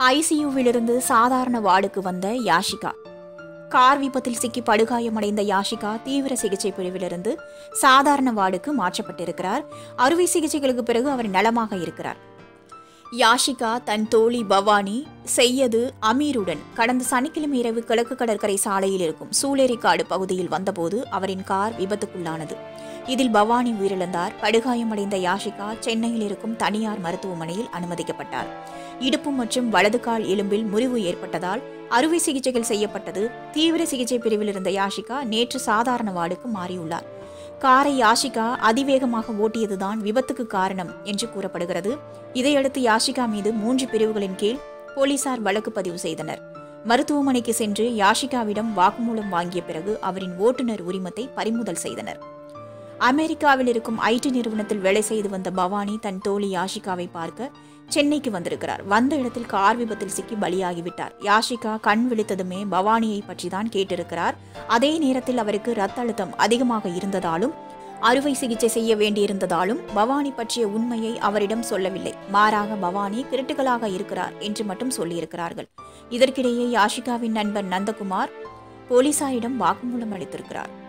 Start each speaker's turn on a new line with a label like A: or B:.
A: ஐசியூவிலிருந்து சாதாரண வார்டுக்கு வந்த யாஷிகா கார் விபத்தில் சிக்கி படுகாயமடைந்த யாஷிகா தீவிர சிகிச்சை பிரிவிலிருந்து சாதாரண வார்டுக்கு மாற்றப்பட்டிருக்கிறார் அறுவை சிகிச்சைகளுக்கு பிறகு அவர் நலமாக இருக்கிறார் யாஷிகா தன் தோழி பவானி செய்யது அமீருடன் கடந்த சனிக்கிழமை இரவு கிழக்கு கடற்கரை சாலையில் இருக்கும் சூளேரிக்காடு பகுதியில் வந்தபோது அவரின் கார் விபத்துக்குள்ளானது இதில் பவானி உயிரிழந்தார் படுகாயமடைந்த யாஷிகா சென்னையில் இருக்கும் தனியார் மருத்துவமனையில் அனுமதிக்கப்பட்டார் இடுப்பு மற்றும் வலது கால் எலும்பில் முறிவு ஏற்பட்டதால் அறுவை சிகிச்சைகள் செய்யப்பட்டது தீவிர சிகிச்சை பிரிவில் இருந்த யாஷிகா நேற்று சாதாரண வார்டுக்கு மாறியுள்ளார் காரை யாஷிகா அதிவேகமாக ஓட்டியதுதான் விபத்துக்கு காரணம் என்று கூறப்படுகிறது இதையடுத்து யாஷிகா மீது மூன்று பிரிவுகளின் கீழ் போலீசார் வழக்கு பதிவு செய்தனர் மருத்துவமனைக்கு சென்று யாஷிகாவிடம் வாக்குமூலம் வாங்கிய பிறகு அவரின் ஓட்டுநர் உரிமத்தை பறிமுதல் செய்தனர் அமெரிக்காவில் இருக்கும் ஐடி நிறுவனத்தில் வேலை செய்து வந்த பவானி தன் தோழி யாஷிகாவை பார்க்க சென்னைக்கு வந்திருக்கிறார் வந்த இடத்தில் கார் விபத்தில் சிக்கி பலியாகிவிட்டார் யாஷிகா கண் விழித்ததுமே பவானியை பற்றிதான் கேட்டிருக்கிறார் அதே நேரத்தில் அவருக்கு ரத்த அழுத்தம் அதிகமாக இருந்ததாலும் அறுவை சிகிச்சை செய்ய வேண்டியிருந்ததாலும் பவானி பற்றிய உண்மையை அவரிடம் சொல்லவில்லை மாறாக பவானி கிரிட்டிக்கலாக இருக்கிறார் என்று மட்டும் சொல்லியிருக்கிறார்கள் இதற்கிடையே யாஷிகாவின் நண்பன் நந்தகுமார் போலீசாரிடம் வாக்குமூலம் அளித்திருக்கிறார்